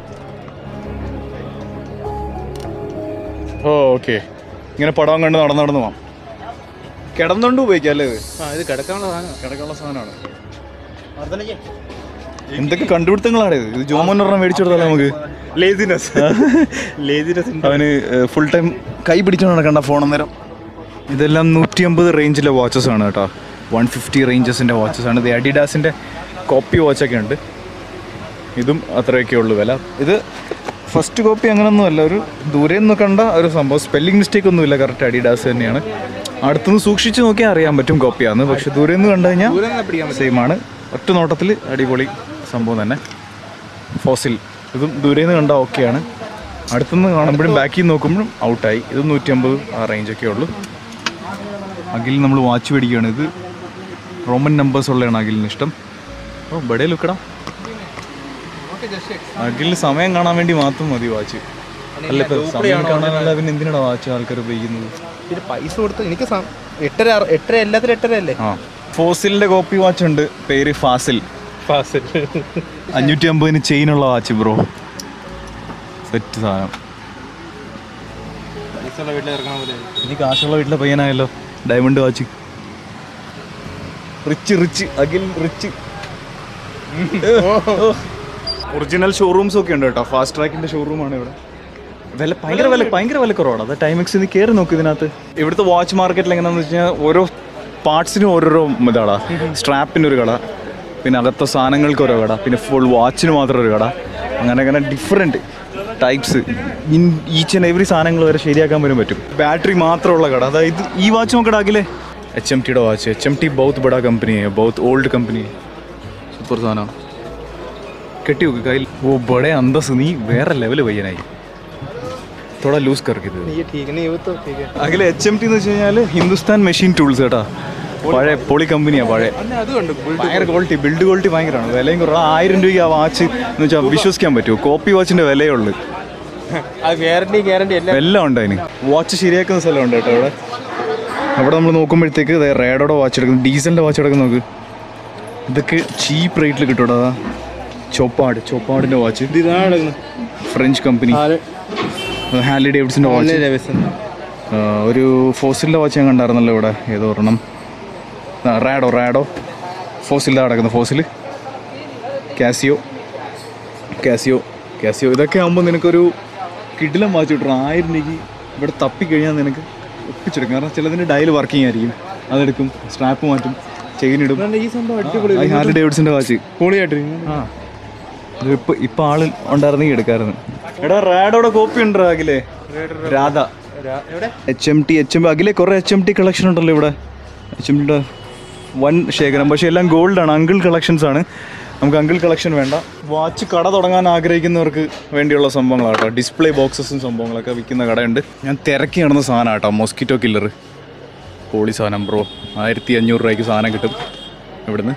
ഓ ഓക്കെ ഇങ്ങനെ പടം കണ്ട് നടന്ന് നടന്നു പോവാം കിടന്നുകൊണ്ട് ഉപയോഗിക്കാം അല്ലേ ഇത് ആ ഇത് കിടക്കാനുള്ള സാധനം കിടക്കാനുള്ള സാധനമാണ് എന്തൊക്കെ കണ്ടുപിടുത്തങ്ങളാണ് ഇത് ഇത് ജോമോൻ ഒരെണ്ണം മേടിച്ചു കൊടുത്താലോ നമുക്ക് ലേസിനെസ് ലേസിനെസ് അവന് ഫുൾ ടൈം കൈ പിടിച്ചോണ്ട് നടക്കണ്ട ഫോൺ അന്നേരം ഇതെല്ലാം നൂറ്റി അമ്പത് റേഞ്ചിലെ വാച്ചസ് ആണ് കേട്ടോ വൺ ഫിഫ്റ്റി റേഞ്ചസിൻ്റെ വാച്ചസ് ആണ് ഇത് അഡിഡാസിൻ്റെ കോപ്പി വാച്ചൊക്കെ ഉണ്ട് ഇതും അത്രയൊക്കെ ഉള്ളു വില ഇത് ഫസ്റ്റ് കോപ്പി അങ്ങനൊന്നും അല്ല ഒരു ദൂരെ നിന്ന് കണ്ട ഒരു സംഭവം സ്പെല്ലിംഗ് മിസ്റ്റേക്ക് ഒന്നുമില്ല കറക്റ്റ് അഡിഡാസ് തന്നെയാണ് അടുത്തുനിന്ന് സൂക്ഷിച്ച് നോക്കിയാൽ അറിയാൻ പറ്റും കോപ്പിയാണ് പക്ഷെ ദൂരെ നിന്ന് കണ്ടു കഴിഞ്ഞാൽ ദൂരം നിന്ന് പിടിക്കാൻ സെയിം ആണ് ഒറ്റ നോട്ടത്തിൽ അടിപൊളി സംഭവം തന്നെ ഫോസിൽ ഇതും ദൂരെ നിന്ന് കണ്ടാൽ ഓക്കെയാണ് അടുത്തുനിന്ന് കാണുമ്പോഴും ബാക്കിൽ നിന്ന് നോക്കുമ്പോഴും ഔട്ടായി ഇത് നൂറ്റമ്പത് ആ റേഞ്ചൊക്കെ ഉള്ളൂ അഖിൽ നമ്മൾ വാച്ച് മേടിക്കുകയാണ് ഇത് റോമൻ നമ്പേഴ്സ് ഉള്ളതാണ് അഖിലിന് ഇഷ്ടം ഓ ബഡേ ലുക്കടാ അഖിലിന് സമയം കാണാൻ വേണ്ടി മാത്രം മതി വാച്ച് അല്ല ഇപ്പൊ സമയം കാണാനല്ല പിന്നെ എന്തിനാണ് വാച്ച് ആൾക്കാർ ഉപയോഗിക്കുന്നത് ഇത് പൈസ കൊടുത്ത് എനിക്ക് സം- എട്ടര അറ- എട്ടര എല്ലാത്തിലും എട്ടര അല്ലേ ആ ഫോസിലിന്റെ കോപ്പി വാച്ച് ഉണ്ട് പേര് ഫാസിൽ അഞ്ഞൂറ്റി അമ്പതിന് ചെയിനുള്ള വാച്ച് ബ്രോ സെറ്റ് സാധനം വീട്ടിൽ ഇറങ്ങാൻ പോലെ ഇനി കാശുള്ള വീട്ടിലെ പയ്യനായല്ലോ diamond watch rich rich Akhil rich original showrooms ഒക്കെ ഉണ്ട് കേട്ടോ ഫാസ്റ്റ് ട്രാക്കിന്റെ ഷോറൂമാണ് ഇവിടെ വില ഭയങ്കര വില ഭയങ്കര വില കുറവാണ് അത് ടൈമിക്സ് ഇന്ന് കയറി നോക്കും ഇതിനകത്ത് ഇവിടുത്തെ വാച്ച് മാർക്കറ്റിൽ എങ്ങനെയാണെന്ന് വെച്ച് കഴിഞ്ഞാൽ ഓരോ പാർട്സിനും ഓരോരോ ഇതാടാ സ്ട്രാപ്പിന് ഒരു കട പിന്നെ അകത്തെ സാധനങ്ങൾക്ക് ഓരോ കട പിന്നെ ഫുൾ വാച്ചിന് മാത്രം ഒരു കട അങ്ങനെ അങ്ങനെ different types in each and every സാധനങ്ങൾ വരെ ശരിയാക്കാൻ വരും പറ്റും ബാറ്ററി മാത്രമുള്ള കട അതായത് ഈ വാച്ച് നോക്കടാക്കില്ലേ എച്ച് എം ടിയുടെ watch H M T both ബഡ company both old company super സാധനം കെട്ടി വെക്ക് കയ്യിൽ ഓ ബഡേ അന്തസ് നീ വേറെ ലെവല് പയ്യനായി തോടാ ലൂസ് കറക്കിത് ये ठीक नहीं वो तो ठीक है അഖില എച്ച് എം ടി എന്ന് വെച്ച് കഴിഞ്ഞാൽ ഹിന്ദുസ്ഥാൻ മെഷീൻ ടൂൾസ് കേട്ടാ പഴയ പൊളി കമ്പനിയാ പഴയ അതുകൊണ്ട് ഭയങ്കര ക്വാളിറ്റി ബിൽഡ് ക്വാളിറ്റി ഭയങ്കരമാണ് വിലയും കുറവ് ആയിരം രൂപയ്ക്ക് ആ വാച്ച് എന്ന് വെച്ചാൽ വിശ്വസിക്കാൻ പറ്റുമോ കോപ്പി വാച്ചിന്റെ വിലയേ ഉള്ളൂ അത് ഗ്യാരണ്ടി ഗ്യാരണ്ടി എല്ലാം എല്ലാം ഉണ്ട് അതിന് വാച്ച് ശരിയാക്കുന്ന സ്ഥലമുണ്ട് കേട്ടോ അവിടെ അവിടെ നമ്മൾ നോക്കുമ്പോഴത്തേക്ക് ദേ റേഡോടെ വാച്ച് എടുക്കുന്നു ഡീസലിൻ്റെ വാച്ച് എടുക്കുന്ന നോക്ക് ഇതൊക്കെ ചീപ്പ് റേറ്റിൽ കിട്ടും അതാ ചോപ്പാട് ചോപ്പാടിൻ്റെ വാച്ച് ഇതാണ് എടുക്കുന്നത് ഫ്രഞ്ച് കമ്പനി ഹാലി ഡേവിഡ്സിൻ്റെ വാച്ച് ആ, ഒരു ഫോസിലിൻ്റെ വാച്ച് ഞാൻ കണ്ടായിരുന്നല്ലോ ഇവിടെ ഏതോ ഒരെണ്ണം ആ റാഡോ റാഡോ ഫോസിലിൻ്റെ കിടക്കുന്ന ഫോസിൽ കാസിയോ കാസിയോ കാസിയോ ഇതൊക്കെ ആകുമ്പോൾ നിനക്കൊരു കിടിലം വാച്ച് കിട്ടണം ആയിരം രൂപയ്ക്ക് ഇവിടെ തപ്പിക്കഴിഞ്ഞാൽ നിനക്ക് ഒപ്പിച്ചെടുക്കും കാരണം ചിലതിൻ്റെ ഡയൽ വർക്കിംഗ് ആയിരിക്കും അതെടുക്കും സ്ട്രാപ്പ് മാറ്റും ചെയിൻ ഇടും ഈ സംഭവം അടിപൊളി ആ ഹാർലി ഡേവിഡ്സിൻ്റെ വാച്ച് പൊളിയായിട്ടിരിക്കുന്നു ആ ഇപ്പൊ ഇപ്പൊ ആള് ഉണ്ടായിരുന്നെങ്കിൽ എടുക്കായിരുന്നു എടാ റാഡോടെ കോപ്പി ഉണ്ടോ അഖിലേ രാധ എവിടെ H M T H M അഖിലെ കുറെ എച്ച് എം ടി കളക്ഷൻ ഉണ്ടല്ലോ ഇവിടെ എച്ച് എം ടിയുടെ വൻ ശേഖരം പക്ഷെ എല്ലാം ഗോൾഡ് ആണ് അങ്കിൾ കളക്ഷൻസ് ആണ് നമുക്ക് അങ്കിൾ കളക്ഷൻ വേണ്ട വാച്ച് കട തുടങ്ങാൻ ആഗ്രഹിക്കുന്നവർക്ക് വേണ്ടിയുള്ള സംഭവങ്ങളാണ് കേട്ടോ ഡിസ്പ്ലേ ബോക്സസും സംഭവങ്ങളൊക്കെ വിൽക്കുന്ന കടയുണ്ട് ഞാൻ തിരക്കി നടന്ന സാധനം കേട്ടോ മോസ്കിറ്റോ കില്ലർ പോളി സാധനം ബ്രോ ആയിരത്തി അഞ്ഞൂറ് രൂപയ്ക്ക് സാധനം കിട്ടും ഇവിടുന്ന്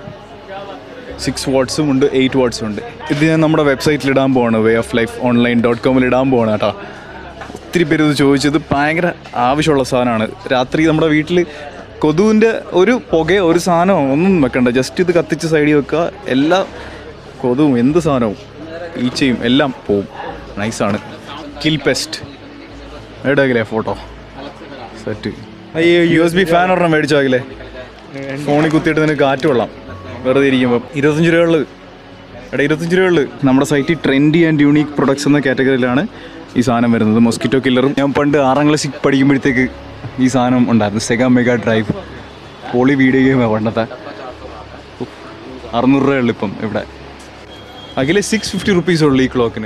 സിക്സ് വാട്ട്സും ഉണ്ട് എയ്റ്റ് വാട്ട്സും ഉണ്ട് ഇത് ഞാൻ നമ്മുടെ വെബ്സൈറ്റിൽ ഇടാൻ പോവാണ് way of life online dot കോമിൽ ഇടാൻ പോവാണ് കേട്ടോ ഒത്തിരി പേര് ഇത് ചോദിച്ചത് ഭയങ്കര ആവശ്യമുള്ള സാധനമാണ് രാത്രി നമ്മുടെ വീട്ടിൽ കൊതുവിൻ്റെ ഒരു പുകയോ ഒരു സാധനമോ ഒന്നും വെക്കണ്ട ജസ്റ്റ് ഇത് കത്തിച്ച് സൈഡിൽ വെക്കുക എല്ലാ കൊതുവും എന്ത് സാധനവും ഈച്ചയും എല്ലാം പോവും നൈസാണ് കിൽ പെസ്റ്റ് എവിടെയാകില്ലേ photo set U S B fan ഒരെണ്ണം മേടിച്ചാകില്ലേ ഫോണിൽ കുത്തിയിട്ട് നിനക്ക് കാറ്റ് കൊള്ളാം വെറുതെ ഇരിക്കുമ്പോൾ ഇരുപത്തഞ്ച് രൂപയുള്ളത് എടാ ഇരുപത്തഞ്ച് രൂപയുള്ളത് നമ്മുടെ സൈറ്റിൽ ട്രെൻഡി ആൻഡ് യൂണീക്ക് പ്രൊഡക്ട്സ് എന്ന കാറ്റഗറിയിലാണ് ഈ സാധനം വരുന്നത് മൊസ്കിറ്റോ കില്ലറും ഞാൻ പണ്ട് ആറാം ക്ലാസ്സിൽ പഠിക്കുമ്പോഴത്തേക്ക് ഈ സാധനം ഉണ്ടായിരുന്നു സെഗ മെഗാ ഡ്രൈവ് പോളി വീഡിയോ ഗെയിമാണ് പണ്ടത്തെ അറുന്നൂറ് രൂപയുള്ളൂ ഇപ്പം ഇവിടെ അഖിലെ സിക്സ് ഫിഫ്റ്റി റുപ്പീസ് ഉള്ളൂ ഈ ക്ലോക്കിന്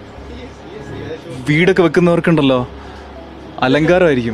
വീടൊക്കെ വെക്കുന്നവർക്കുണ്ടല്ലോ അലങ്കാരമായിരിക്കും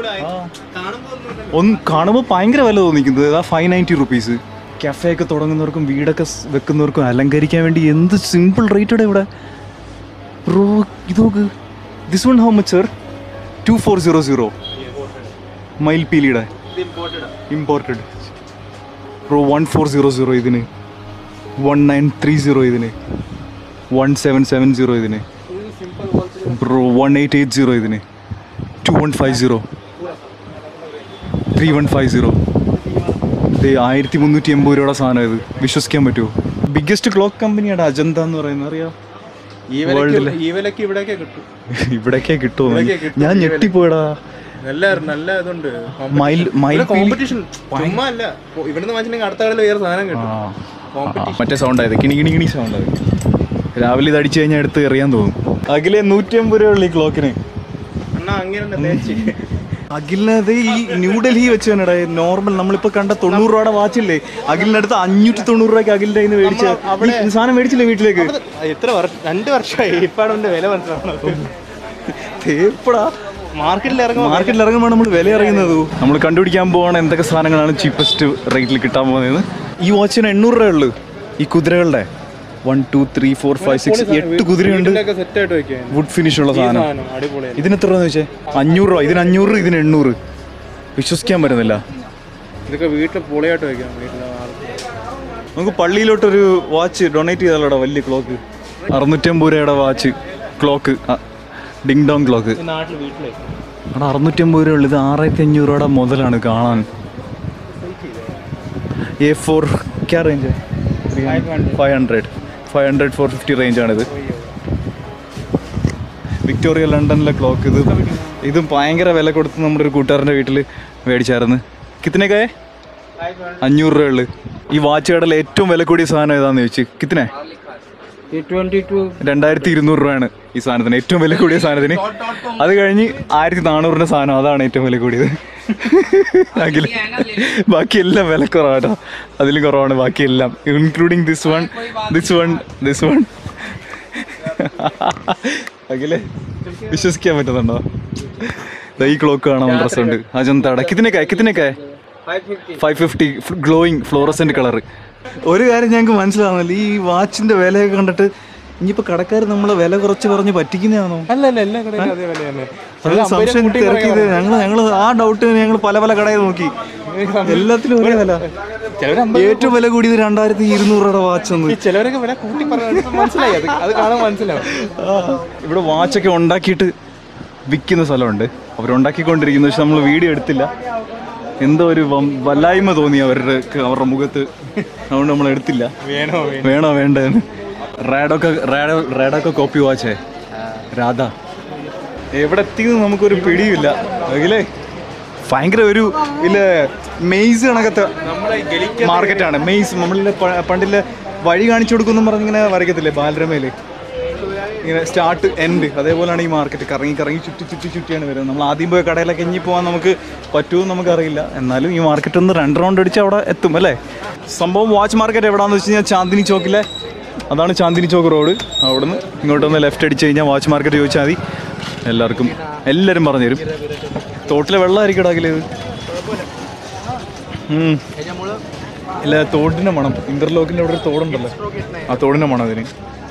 ഒന്ന് കാണുമ്പോൾ ഭയങ്കര വില തോന്നിക്കുന്നത് ആ ഫൈവ് നയൻറ്റി റുപ്പീസ് കഫേ ഒക്കെ തുടങ്ങുന്നവർക്കും വീടൊക്കെ സ് വെക്കുന്നവർക്കും അലങ്കരിക്കാൻ വേണ്ടി എന്ത് സിമ്പിൾ റേറ്റഡ് ഇവിടെ ബ്രോ ഇത് നോക്ക് this one how much sir two four zero zero മൈൽ പീലിയുടെ imported bro one four zero zero ഇതിന് വൺ നയൻ ത്രീ സീറോ ഇതിന് വൺ സെവൻ സെവൻ സീറോ ഇതിന് bro one eight eight zero ഇതിന് two one five zero three one five zero ഇത് ആയിരത്തി മുന്നൂറ്റി എൺപത് രൂപയുടെ സാധനം ഇത് വിശ്വസിക്കാൻ പറ്റുമോ ബിഗ്ഗസ്റ്റ് ക്ലോക്ക് കമ്പനിയാണ് അജന്ത എന്ന് പറയുന്നത് അറിയാം ഈ World വിലക്ക് ഈ വിലക്ക് ഇവിടെയൊക്കെ കിട്ടും ഇവിടേക്കേ കിട്ടുമോ ഇവിടേക്കേ കിട്ടും. ഞാൻ ഞെട്ടിപ്പോയടാ നല്ല നല്ല ഇതുണ്ട് മൈൽ മൈൽ കോമ്പറ്റീഷൻ ചുമ്മാ അല്ല ഇപ്പൊ ഇവിടുന്ന് വാങ്ങിച്ചിട്ടുണ്ടെങ്കിൽ അടുത്ത കടയിൽ വേറെ സാധനം കിട്ടും ആ, മറ്റേ സൗണ്ട് ആയത് കിണി കിണി കിണി സൗണ്ട് ആയത് രാവിലെ ഇത് അടിച്ചു കഴിഞ്ഞാൽ എടുത്ത് എറിയാൻ തോന്നും അഖിലെ നൂറ്റി അമ്പത് രൂപ ഉള്ളു ഈ ക്ലോക്കിന് അണ്ണാ അങ്ങനെ തേച്ച് അഖിലിനത് ഈ ന്യൂഡൽഹി വെച്ച് തന്നെ നോർമൽ നമ്മളിപ്പോ കണ്ട തൊണ്ണൂറ് രൂപയുടെ വാച്ചില്ലേ അഖിലിന്റെ അടുത്ത് അഞ്ഞൂറ്റി തൊണ്ണൂറ് രൂപയ്ക്ക് അഖിലിന്റെ കയ്യിൽ നിന്ന് മേടിച്ച ഈ സാധനം മേടിച്ചില്ലേ വീട്ടിലേക്ക് എത്ര വർഷം രണ്ട് വർഷമായി ഇപ്പാണ് അവന്റെ വില മനസ്സിലാവണത് തേപ്പടാ മാർക്കറ്റിൽ ഇറങ്ങുമ്പോൾ മാർക്കറ്റിൽ ഇറങ്ങുമ്പോൾ നമ്മൾ വില അറിയുന്നത് നമ്മൾ കണ്ടുപിടിക്കാൻ പോകണ എന്തൊക്കെ സാധനങ്ങളാണ് ചീപ്പസ്റ്റ് റേറ്റിൽ കിട്ടാൻ പോകുന്നത് ഈ വാച്ചിന് എണ്ണൂറ് രൂപ ഉള്ളു ഈ കുതിരകളുടെ one two three four five six എട്ട് കുതിരയുണ്ട് സെറ്റ് ആയിട്ട് വെക്കാൻ വുഡ് ഫിനിഷ് ഉള്ള സാധനം സാധനം അടിപൊളിയാണ് ഇതിന് എത്ര രൂപ വെച്ചേ അഞ്ഞൂറ് രൂപ ഇതിന് അഞ്ഞൂറ് ഇതിന് എണ്ണൂറ് വിശ്വസിക്കാൻ പറ്റുന്നില്ല ഇതൊക്കെ വീട്ടിൽ പൊളിയായിട്ട് വെക്കാം വീട്ടിൽ നമുക്ക് പള്ളിയിലോട്ടൊരു വാച്ച് ഡൊണേറ്റ് ചെയ്താലോടാ വലിയ ക്ലോക്ക് അറുന്നൂറ്റമ്പത് രൂപയുടെ watch clock ding dong clock നാട്ടിൽ വീട്ടിൽ അവിടെ അറുന്നൂറ്റമ്പത് രൂപ ഉള്ളു ഇത് ആറായിരത്തി അഞ്ഞൂറ് രൂപയുടെ മുതലാണ് കാണാൻ എ ഫോർ ക്യാ range five hundred five hundred four fifty റേഞ്ചാണിത് വിക്ടോറിയ ലണ്ടനിലെ ക്ലോക്ക് ഇത് ഇതും ഭയങ്കര വില കൊടുത്ത് നമ്മുടെ ഒരു കൂട്ടുകാരൻ്റെ വീട്ടിൽ മേടിച്ചായിരുന്നു കിത്തനൊക്കെ അഞ്ഞൂറ് രൂപയുള്ളു ഈ വാച്ച് കടയിൽ ഏറ്റവും വില കൂടിയ സാധനം ഏതാന്ന് ചോദിച്ചു കിത്തനെ ട്വന്റി ടു രണ്ടായിരത്തി ഇരുന്നൂറ് രൂപയാണ് ഈ സാധനത്തിന് ഏറ്റവും വില കൂടിയ സാധനത്തിന് അത് കഴിഞ്ഞ് ആയിരത്തി നാനൂറിൻ്റെ സാധനം അതാണ് ഏറ്റവും വില കൂടിയത് എങ്കിൽ ബാക്കിയെല്ലാം വില കുറവാട്ടോ അതിലും കുറവാണ് ബാക്കിയെല്ലാം including this one this one this one അഖിലെ വിശ്വസിക്കാൻ പറ്റുന്നുണ്ടോ ദാ ഈ ക്ലോക്ക് കാണാൻ ഡ്രസ് ഉണ്ട് അജന്താടെ കിത്തിനൊക്കെ കിത്തിനൊക്കെ five fifty glowing fluorescent colour ഒരു കാര്യം ഞങ്ങൾക്ക് മനസ്സിലാവുന്നില്ല ഈ വാച്ചിന്റെ വിലയൊക്കെ കണ്ടിട്ട് ഇനിയിപ്പോ കടക്കാർ നമ്മളെ വില കുറച്ച് പറഞ്ഞ് പറ്റിക്കുന്നതാണോ അല്ല അല്ല എല്ലാ കടയിലും അതേ വില തന്നെ അത് സംശയം തിരക്കിയത് ഞങ്ങൾ ഞങ്ങൾ ആ ഡൗട്ട് ഞങ്ങൾ പല പല കടയിൽ നോക്കി എല്ലാത്തിലും ഒരേ വില ചിലവർ ഏറ്റവും വില കൂടിയത് രണ്ടായിരത്തി ഇരുന്നൂറ് രൂപയുടെ വാച്ച് ഒന്ന് ചിലവരൊക്കെ വില കൂട്ടി പറഞ്ഞു മനസ്സിലായി അത് അത് കാണാൻ മനസ്സിലാവും ഇവിടെ വാച്ചൊക്കെ ഉണ്ടാക്കിയിട്ട് വിൽക്കുന്ന സ്ഥലമുണ്ട് അവരുണ്ടാക്കിക്കൊണ്ടിരിക്കുന്നു പക്ഷെ നമ്മൾ വീഡിയോ എടുത്തില്ല എന്തോ ഒരു വം- വല്ലായ്മ തോന്നി അവരുടെ അവരുടെ മുഖത്ത് അതുകൊണ്ട് നമ്മൾ എടുത്തില്ല വേണോ വേണോ വേണ്ടെന്ന് റാഡൊക്കെ റാഡോ റാഡൊക്കെ കോപ്പി വാച്ചേ രാധ എവിടെ എത്തിയെന്ന് നമുക്കൊരു പിടിയില്ല അഖിലേ ഭയങ്കര ഒരു ഇല്ല മെയ്സ് കണക്കത്തെ മാർക്കറ്റാണ് മെയ്സ് നമ്മളിലെ പ- പണ്ടിലെ വഴി കാണിച്ചു കൊടുക്കുന്നു പറഞ്ഞിങ്ങനെ വരയ്ക്കത്തില്ലേ ബാലരമയില് ഇങ്ങനെ സ്റ്റാർട്ട് എൻഡ് അതേപോലെയാണ് ഈ മാർക്കറ്റ് കറങ്ങി കറങ്ങി ചുറ്റി ചുറ്റി ചുറ്റിയാണ് വരുന്നത് നമ്മൾ ആദ്യം പോയ കടയിലൊക്കെ ഇനി പോകാൻ നമുക്ക് പറ്റുമോ നമുക്കറിയില്ല എന്നാലും ഈ മാർക്കറ്റ് ഒന്ന് രണ്ട് റൗണ്ട് അടിച്ച് അവിടെ എത്തും അല്ലേ സംഭവം വാച്ച് മാർക്കറ്റ് എവിടെയാണെന്ന് വെച്ച് കഴിഞ്ഞാൽ ചാന്ദിനി ചോക്കിലെ അതാണ് ചാന്ദിനി ചോക്ക് റോഡ് അവിടുന്ന് ഇങ്ങോട്ടൊന്ന് ലെഫ്റ്റ് അടിച്ച് കഴിഞ്ഞാൽ വാച്ച് മാർക്കറ്റ് ചോദിച്ചാൽ മതി എല്ലാവർക്കും എല്ലാവരും പറഞ്ഞു തരും തോട്ടിലെ വെള്ളമായിരിക്കും ഇടാക്കില്ല ഇത് ഉം. ഇല്ല തോടിൻ്റെ മണം ഇന്റർലോക്കിൻ്റെ അവിടെ ഒരു തോടുണ്ടല്ലോ ആ തോടിൻ്റെ മണം അതിന്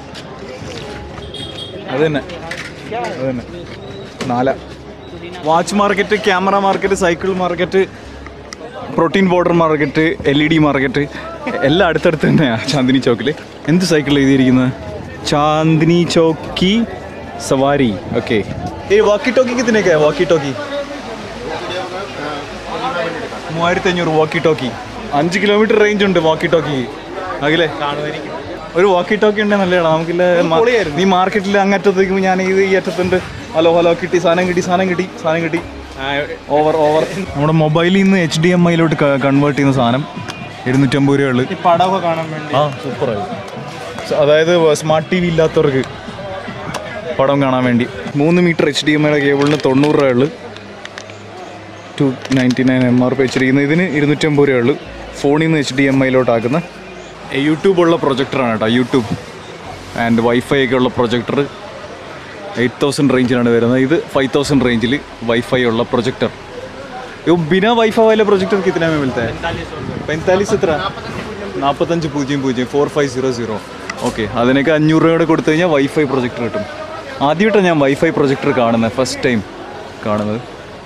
അത് തന്നെ അത് തന്നെ നാല watch market camera market cycle market protein powder market L E D market എല്ലാം അടുത്തടുത്ത് തന്നെയാണ് ചാന്ദിനി ചോക്കിൽ എന്ത് സൈക്കിൾ എഴുതിയിരിക്കുന്നത് ചാന്ദിനി ചോക്കി സവാരി ഓക്കെ ഈ വാക്കി ടോക്കിക്ക് ഇതിനൊക്കെ വാക്കി ടോക്കി മൂവായിരത്തി അഞ്ഞൂറ് വാക്കി ടോക്കി അഞ്ച് കിലോമീറ്റർ റേഞ്ച് ഉണ്ട് വാക്കി ടോക്കി അഖിലേ ഒരു വാക്കി ടോക്കി ഉണ്ടെങ്കിൽ നല്ലതാണ് നമുക്കില്ല മ- നീ മാർക്കറ്റിൽ അങ്ങറ്റത്തേക്ക് ഞാൻ ഇത് ഈ അറ്റത്തുണ്ട് ഹലോ ഹലോ കിട്ടി സാധനം കിട്ടി സാധനം കിട്ടി സാധനം കിട്ടി ഓവർ ഓവർ നമ്മുടെ മൊബൈലിൽ നിന്ന് എച്ച് ഡി എം ഐയിലോട്ട് കൺവേർട്ട് ചെയ്യുന്ന സാധനം ഇരുന്നൂറ്റമ്പത് രൂപയുള്ളു ഈ പടമൊക്കെ കാണാൻ വേണ്ടി ആ സൂപ്പറായി അതായത് സ്മാർട്ട് ടി വി ഇല്ലാത്തവർക്ക് പടം കാണാൻ വേണ്ടി മൂന്ന് മീറ്റർ എച്ച് ഡി എം ഐയുടെ കേബിളിന് തൊണ്ണൂറ് രൂപയുള്ളു two ninety nine M R P വെച്ചിരിക്കുന്നത് ഇതിന് ഇരുന്നൂറ്റമ്പത് രൂപയുള്ളു ഫോണിൽ നിന്ന് എച്ച് ഡി എം ഐയിലോട്ടാക്കുന്ന യൂട്യൂബ് ഉള്ള പ്രൊജക്ടറാണ് കേട്ടോ യൂട്യൂബ് ആൻഡ് വൈഫൈ ഒക്കെ ഉള്ള പ്രൊജക്ടർ എയ്റ്റ് തൗസൻഡ് റേഞ്ചിലാണ് വരുന്നത് ഇത് ഫൈവ് തൗസൻഡ് റേഞ്ചിൽ വൈഫൈ ഉള്ള പ്രൊജക്ടർ ഇത് ബിനാ വൈഫൈ वाले प्रोजेक्टर कितना में मिलता है पैंतालीस എത്ര നാൽപ്പത്തഞ്ച് പൂജ്യം പൂജ്യം four five zero zero okay അതിനൊക്കെ അഞ്ഞൂറ് രൂപയുടെ കൊടുത്തു കഴിഞ്ഞാൽ വൈഫൈ പ്രൊജക്ടർ കിട്ടും ആദ്യമായിട്ടാണ് ഞാൻ വൈഫൈ പ്രൊജക്ടർ കാണുന്നത് ഫസ്റ്റ് ടൈം കാണുന്നത്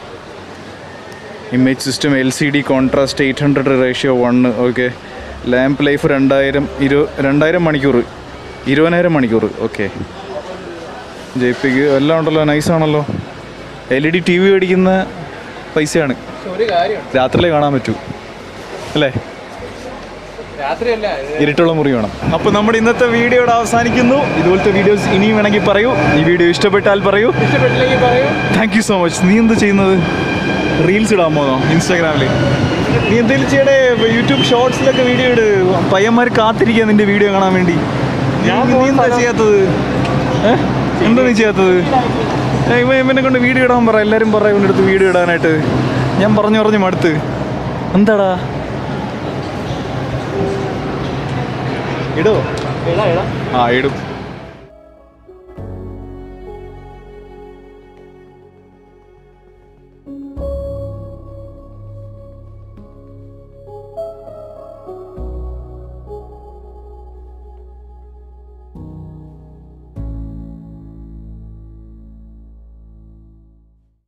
image system L C D contrast eight hundred ratio one okay lamp life രണ്ടായിരം ഇരു രണ്ടായിരം മണിക്കൂർ ഇരുപതിനായിരം മണിക്കൂർ ഓക്കെ ജയിപ്പിക്ക് എല്ലാം ഉണ്ടല്ലോ നൈസാണല്ലോ L E D T V മേടിക്കുന്ന പൈസയാണ് ഒരു കാര്യം രാത്രിയിലേ കാണാൻ പറ്റൂ അല്ലേ രാത്രിയല്ല ഇരുട്ടുള്ള മുറി വേണം അപ്പോൾ നമ്മുടെ ഇന്നത്തെ വീഡിയോ ഇവിടെ അവസാനിക്കുന്നു ഇതുപോലത്തെ വീഡിയോസ് ഇനിയും വേണമെങ്കിൽ പറയൂ ഈ വീഡിയോ ഇഷ്ടപ്പെട്ടാൽ പറയൂ ഇഷ്ടപ്പെട്ടില്ലെങ്കിൽ പറയൂ താങ്ക് യു സോ മച്ച് നീ എന്താ ചെയ്യുന്നത് റീൽസ് ഇടാൻ പോന്നോ ഇൻസ്റ്റാഗ്രാമിൽ നീ എന്തെങ്കിലും ചെയ്യടേ യൂട്യൂബ് ഷോർട്സിലൊക്കെ വീഡിയോ ഇട് പയ്യന്മാർ കാത്തിരിക്കുക നിന്റെ വീഡിയോ കാണാൻ വേണ്ടി ഞാൻ നീ എന്താ ചെയ്യാത്തത് ഏ? എന്താ നീ ചെയ്യാത്തത് ഏ, ഇവൻ ഇവനെ കൊണ്ട് വീഡിയോ ഇടാൻ പറ എല്ലാവരും പറ ഇവൻ്റെ അടുത്ത് വീഡിയോ ഇടാനായിട്ട് ഞാൻ പറഞ്ഞു പറഞ്ഞു മടുത്ത് എന്താടാ ഇടോ എടാ എടാ ആ ഇടും